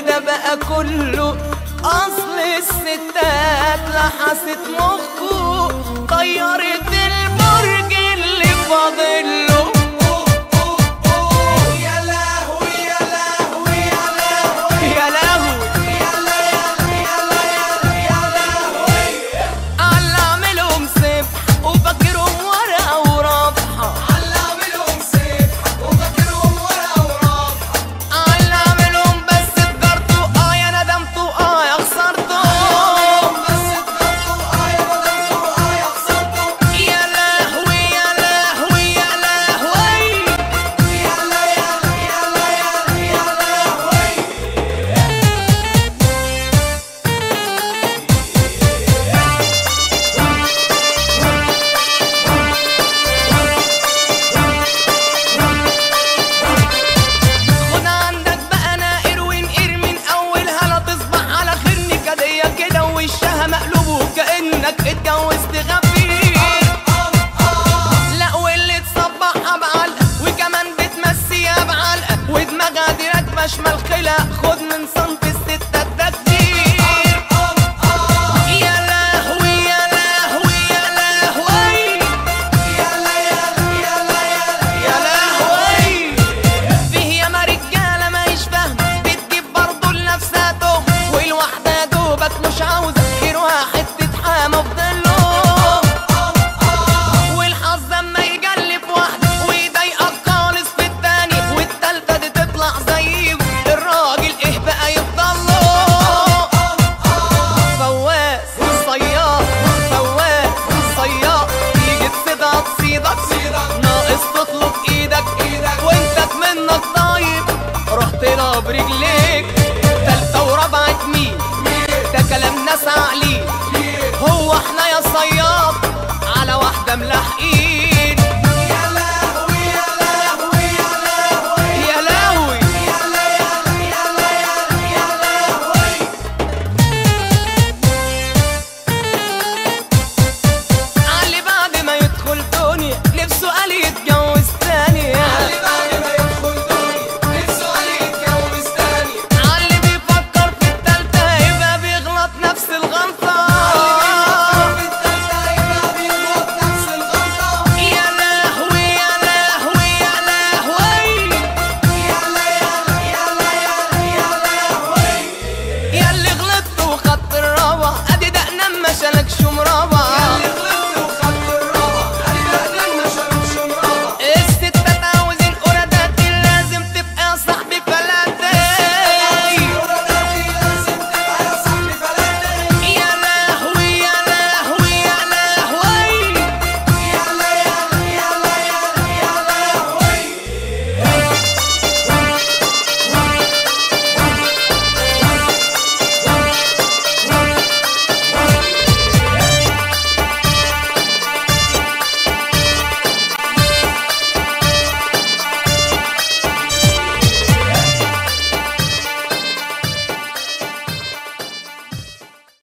كده بقى كله اصل الستات لحست مخه طيرت المرج اللي فاضله يا لهوي يا لهوي يا لهوي يا لهوي يا لهوي يا لهوي على اعملهم سبح وفاكرهم ورقه ورابحه على اعملهم سيف وفاكرهم ورقه ورابحه على اعملهم بس اتجرتوا اه يا ندمتوا اه يا خسرتوا بس اتقطعوا اه يا بدلتوا اه يا خسرتوا يا لهوي يا لهوي يا لهوي يا لا يا لا يا لا يا لا يا لهوي خد عندك بقى ناقر ونقر من اولها لا تصبح على خير نكديه كده ووشها مقلوب وكانك اتجوزت غفير لا واللي تصبحها بعلقه وكمان بتمسيها بعلقه ودماغها دي راكبه شمال خلق خد من صنف الستات ده كتير يا لهوي يا لهوي يا لهوي يا لا يا لا يا لا يا لا يا لهوي فيه ياما رجاله ما فاهمه بتجيب برضه لنفسها تهمه والواحده يا دوبك مش عاوزه غيرها حته حامه فضله والحظ اما يجلب واحده ويضايقك خالص في التاني والتالته دي تطلع زيه الراجل ايه بقى يفضل له فواز صياد فواز صياد تيجي تصيدها تصيدك ناقص تطلب ايدك وانت منك طيب رحت لها برجليك تالتة ورابعة مين ده كلام ناس عقلي هو احنا يا صياد على واحدة ملاحقين